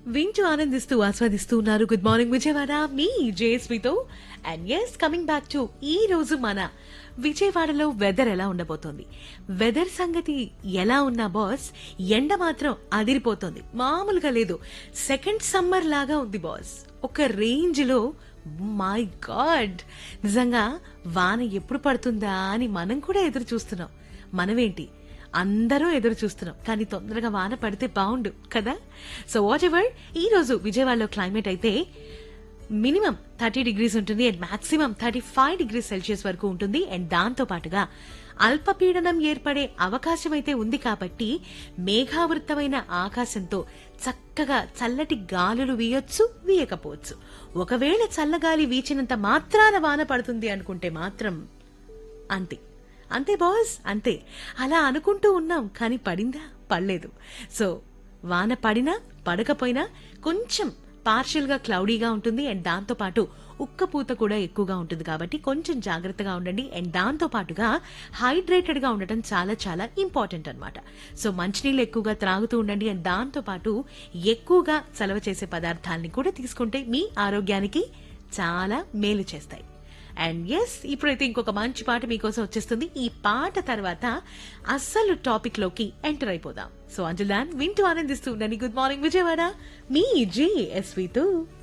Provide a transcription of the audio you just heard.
వింటూ ఆనందిస్తూ ఆస్వాదిస్తూ ఉన్నారు గుడ్ మార్నింగ్ విజయవాడ మీ జేఎస్వితో and yes coming back to ఈ రోజు మన విజయవాడలో వెదర్ ఎలా ఉండబోతోంది వెదర్ సంగతి ఎలా ఉన్నా బాస్ ఎండ మాత్రం అదిరిపోతుంది మామూలుగా లేదు సెకండ్ సమ్మర్ లాగా ఉంది బాస్ ఒక రేంజ్ లో మై గాడ్ నిజంగా వాన ఎప్పుడు పడుతుందా అని మనం కూడా ఎదురు చూస్తున్నాం మనమేంటి అందరూ ఎదురు చూస్తున్నాం కానీ తొందరగా వాన పడితే బాగుండు కదా సో వాట్ ఎవర్ ఈ రోజు విజయవాడలో క్లైమేట్ అయితే మినిమం థర్టీ డిగ్రీస్ ఉంటుంది and maximum thirty five degrees Celsius వరకు ఉంటుంది అండ్ దాంతో పాటుగా అల్పపీడనం ఏర్పడే అవకాశం అయితే ఉంది కాబట్టి మేఘావృతమైన ఆకాశంతో చక్కగా చల్లటి గాలులు వీయొచ్చు వీయకపోవచ్చు ఒకవేళ చల్లగాలి వీచినంత మాత్రాన వాన పడుతుంది అనుకుంటే మాత్రం అంతే అంతే బాస్ అంతే అలా అనుకుంటూ ఉన్నాం కానీ పడిందా పడలేదు సో వాన పడినా పడకపోయినా కొంచెం పార్షియల్ గా క్లౌడీగా ఉంటుంది అండ్ దాంతో పాటు ఉక్కపూత కూడా ఎక్కువగా ఉంటుంది కాబట్టి కొంచెం జాగ్రత్తగా ఉండండి అండ్ దాంతో పాటుగా హైడ్రేటెడ్ గా ఉండటం చాలా చాలా ఇంపార్టెంట్ అన్నమాట సో మంచినీళ్ళు ఎక్కువగా త్రాగుతూ ఉండండి అండ్ దాంతో పాటు ఎక్కువగా చలవ చేసే పదార్థాలని కూడా తీసుకుంటే మీ ఆరోగ్యానికి చాలా మేలు చేస్తాయి అండ్ ఎస్ ఇప్పుడైతే ఇంకొక మంచి పాట మీకోసం వచ్చేస్తుంది ఈ పాట తర్వాత అస్సలు టాపిక్ లోకి ఎంటర్ అయిపోదాం సో అంజులాన్ వింటూ ఆనందిస్తూ ఉండండి గుడ్ మార్నింగ్ విజయవాడ మీ జేఎస్వితో